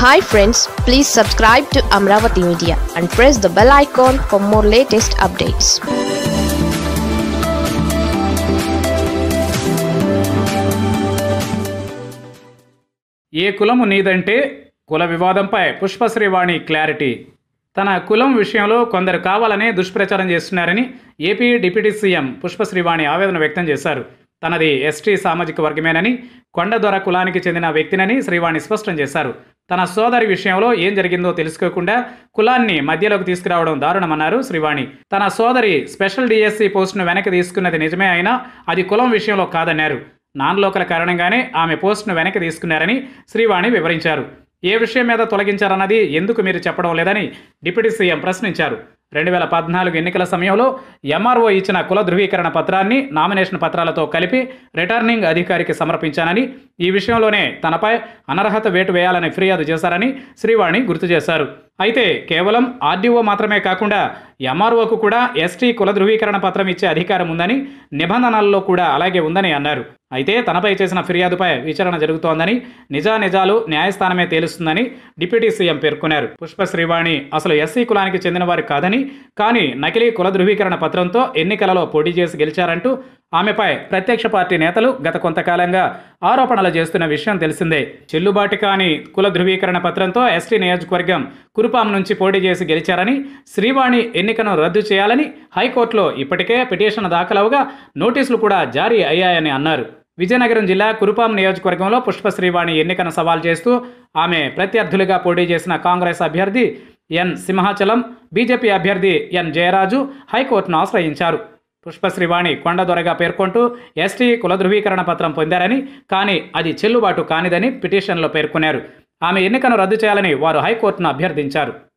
hi friends please subscribe to Amaravati media and press the bell icon for more latest updates ఏ కులము నీదంటే కుల వివాదంపై పుష్పశ్రీవాణి క్లారిటీ తన కులం విషయంలో కొందరు కావాలనే దుష్ప్రచారం చేస్తున్నారని ఏపీ డిప్యూటీ సీఎం పుష్పశ్రీవాణి ఆవేదన వ్యక్తం చేశారు తనది ఎస్టీ సామాజిక వర్గమేనని కొండదొర కులానికి చెందిన వ్యక్తినని శ్రీవాణి స్పష్టం చేశారు తన సోదరి విషయంలో ఏం జరిగిందో తెలుసుకోకుండా కులాన్ని మధ్యలోకి తీసుకురావడం దారుణమన్నారు శ్రీవాణి తన సోదరి స్పెషల్ డిఎస్సి పోస్టును వెనక్కి తీసుకున్నది నిజమే అయినా అది కులం విషయంలో కాదన్నారు నాన్ లోకల్ కారణంగానే ఆమె పోస్టును వెనక్కి తీసుకున్నారని శ్రీవాణి వివరించారు ఏ విషయం మీద తొలగించారన్నది ఎందుకు మీరు చెప్పడం లేదని డిప్యూటీ సీఎం ప్రశ్నించారు రెండు వేల పద్నాలుగు ఎన్నికల సమయంలో ఎంఆర్ఓ ఇచ్చిన కుల ధృవీకరణ పత్రాన్ని నామినేషన్ పత్రాలతో కలిపి రిటర్నింగ్ అధికారికి సమర్పించానని ఈ విషయంలోనే తనపై అనర్హత వేటు వేయాలని ఫిర్యాదు చేశారని శ్రీవాణి గుర్తు చేశారు అయితే కేవలం ఆర్డీఓ మాత్రమే కాకుండా ఎంఆర్ఓకు కూడా ఎస్టీ కుల ధృవీకరణ పత్రం ఇచ్చే అధికారం ఉందని నిబంధనల్లో కూడా అలాగే ఉందని అన్నారు అయితే తనపై చేసిన ఫిర్యాదుపై విచారణ జరుగుతోందని నిజానిజాలు న్యాయస్థానమే తేలుస్తుందని డిప్యూటీ సీఎం పేర్కొన్నారు పుష్ప శ్రీవాణి అసలు ఎస్సీ కులానికి చెందినవారు కాదని కానీ నకిలీ కుల ధృవీకరణ పత్రంతో ఎన్నికలలో పోటీ చేసి గెలిచారంటూ ఆమెపై ప్రత్యక్ష పార్టీ నేతలు గత కొంతకాలంగా ఆరోపణలు చేస్తున్న విషయం తెలిసిందే చెల్లుబాటు కాని కుల ధృవీకరణ పత్రంతో ఎస్టీ నియోజకవర్గం కురుపాం నుంచి పోటీ చేసి గెలిచారని శ్రీవాణి ఎన్నికను రద్దు చేయాలని హైకోర్టులో ఇప్పటికే పిటిషన్ దాఖలవగా నోటీసులు కూడా జారీ అయ్యాయని అన్నారు విజయనగరం జిల్లా కురుపాం నియోజకవర్గంలో పుష్ప శ్రీవాణి ఎన్నికను సవాల్ చేస్తూ ఆమె ప్రత్యర్థులుగా పోటీ చేసిన కాంగ్రెస్ అభ్యర్థి ఎన్ సింహాచలం బీజేపీ అభ్యర్థి ఎన్ జయరాజు హైకోర్టును ఆశ్రయించారు పుష్పశ్రీవాణి కొండదొరగా పేర్కొంటూ ఎస్టీ కుల ధృవీకరణ పత్రం పొందారని కానీ అది చెల్లుబాటు కానిదని పిటిషన్లో పేర్కొన్నారు ఆమె ఎన్నికను రద్దు చేయాలని వారు హైకోర్టును అభ్యర్థించారు